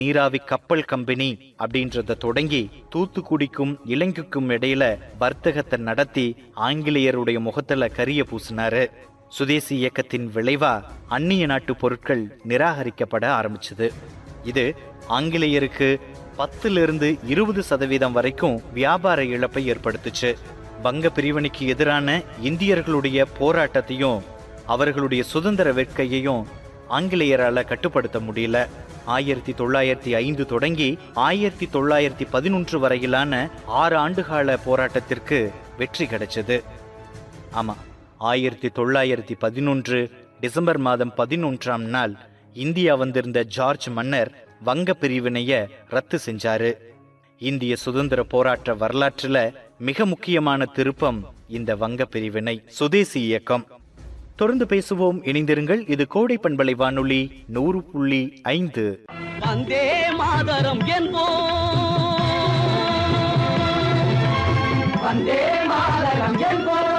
நீராவி கப்பல் கம்பெனி அப்படின்றத தொடங்கி தூத்துக்குடிக்கும் இலங்கைக்கும் இடையில வர்த்தகத்தை நடத்தி ஆங்கிலேயருடைய முகத்துல கரிய பூசினாரு சுதேசி இயக்கத்தின் விளைவா அந்நிய நாட்டு பொருட்கள் நிராகரிக்கப்பட ஆரம்பிச்சது இது ஆங்கிலேயருக்கு பத்திலிருந்து இருபது சதவீதம் வரைக்கும் வியாபார இழப்பை ஏற்படுத்துச்சு வங்க பிரிவினைக்கு எதிரான இந்தியர்களுடைய போராட்டத்தையும் அவர்களுடைய சுதந்திர வேட்கையையும் ஆங்கிலேயரால கட்டுப்படுத்த முடியல ஆயிரத்தி தொள்ளாயிரத்தி ஐந்து தொடங்கி ஆயிரத்தி தொள்ளாயிரத்தி பதினொன்று வரையிலான ஆறு ஆண்டுகால போராட்டத்திற்கு வெற்றி கிடைச்சது ஆமா ஆயிரத்தி தொள்ளாயிரத்தி பதினொன்று டிசம்பர் மாதம் பதினொன்றாம் நாள் இந்தியா வந்திருந்த ஜார்ஜ் மன்னர் வங்க பிரிவினைய ரத்து செஞ்சாரு இந்திய சுதந்திர போராட்ட வரலாற்றுல மிக முக்கியமான திருப்பம் இந்த வங்க பிரிவினை சுதேசி இயக்கம் தொடர்ந்து பேசுவோம் இணைந்திருங்கள் இது கோடை பண்பலை வானொலி நூறு புள்ளி ஐந்து வந்தே மாதரம் என்போ வந்தே மாதரம் என்போ